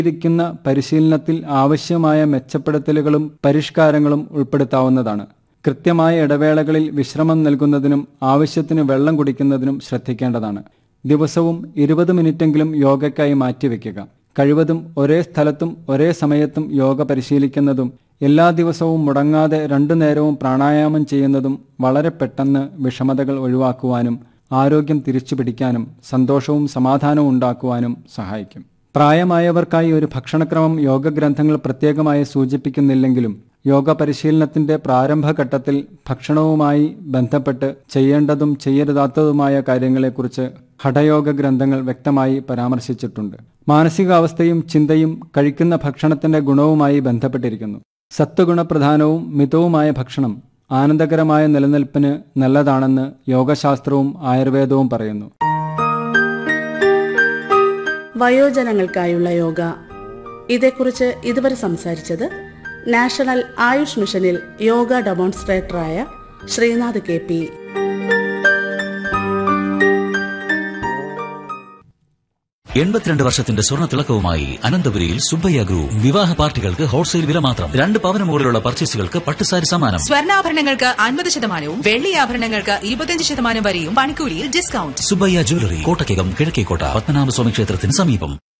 ഇരിക്കുന്ന പരിശീലനത്തിൽ ആവശ്യമായ മെച്ചപ്പെടുത്തലുകളും പരിഷ്കാരങ്ങളും ഉൾപ്പെടുത്താവുന്നതാണ് കൃത്യമായ ഇടവേളകളിൽ വിശ്രമം നൽകുന്നതിനും ആവശ്യത്തിന് വെള്ളം കുടിക്കുന്നതിനും ശ്രദ്ധിക്കേണ്ടതാണ് ദിവസവും ഇരുപത് മിനിറ്റെങ്കിലും യോഗയ്ക്കായി മാറ്റിവെക്കുക കഴിവതും ഒരേ സ്ഥലത്തും ഒരേ സമയത്തും യോഗ പരിശീലിക്കുന്നതും എല്ലാ ദിവസവും മുടങ്ങാതെ രണ്ടു നേരവും പ്രാണായാമം ചെയ്യുന്നതും വളരെ പെട്ടെന്ന് വിഷമതകൾ ഒഴിവാക്കുവാനും ആരോഗ്യം തിരിച്ചുപിടിക്കാനും സന്തോഷവും സമാധാനവും ഉണ്ടാക്കുവാനും സഹായിക്കും പ്രായമായവർക്കായി ഒരു ഭക്ഷണക്രമം യോഗ ഗ്രന്ഥങ്ങൾ പ്രത്യേകമായി സൂചിപ്പിക്കുന്നില്ലെങ്കിലും യോഗ പരിശീലനത്തിന്റെ പ്രാരംഭഘട്ടത്തിൽ ഭക്ഷണവുമായി ബന്ധപ്പെട്ട് ചെയ്യേണ്ടതും ചെയ്യരുതാത്തതുമായ കാര്യങ്ങളെക്കുറിച്ച് ഹഠയോഗ ഗ്രന്ഥങ്ങൾ വ്യക്തമായി പരാമർശിച്ചിട്ടുണ്ട് മാനസികാവസ്ഥയും ചിന്തയും കഴിക്കുന്ന ഭക്ഷണത്തിന്റെ ഗുണവുമായി ബന്ധപ്പെട്ടിരിക്കുന്നു സത്വഗുണപ്രധാനവും മിതവുമായ ഭക്ഷണം ആനന്ദകരമായ നിലനിൽപ്പിന് നല്ലതാണെന്ന് യോഗശാസ്ത്രവും ആയുർവേദവും പറയുന്നു വയോജനങ്ങൾക്കായുള്ള യോഗ ഇതേക്കുറിച്ച് ഇതുവരെ സംസാരിച്ചത് നാഷണൽ ആയുഷ് മിഷനിൽ യോഗ ഡെമോൺസ്ട്രേറ്ററായ ശ്രീനാഥ് കെ പി എൺപത്തിരണ്ട് വർഷത്തിന്റെ സ്വർണ്ണ തിളക്കവുമായി അനന്തപുരിയിൽ സുബ്ബയ്യ ഗ്രൂപ്പ് വിവാഹ പാർട്ടികൾക്ക് ഹോൾസെയിൽ വില മാത്രം രണ്ട് പവന് മുകളിലുള്ള പർച്ചേസുകൾക്ക് പട്ടുസാരി സമ്മാനം സ്വർണ്ണാഭരണങ്ങൾക്ക് അൻപത് ശതമാനവും വെള്ളി ആഭരണങ്ങൾക്ക് ഇരുപത്തിയഞ്ച് ശതമാനം വരെയും പണിക്കൂലിയിൽ ഡിസ്കൗണ്ട് സുബ്ബയ്യ ജ്വല്ലറി കോട്ടക്കകം കിഴക്കേക്കോട്ട പത്മനാഭസ്വാമി ക്ഷേത്രത്തിന് സമീപം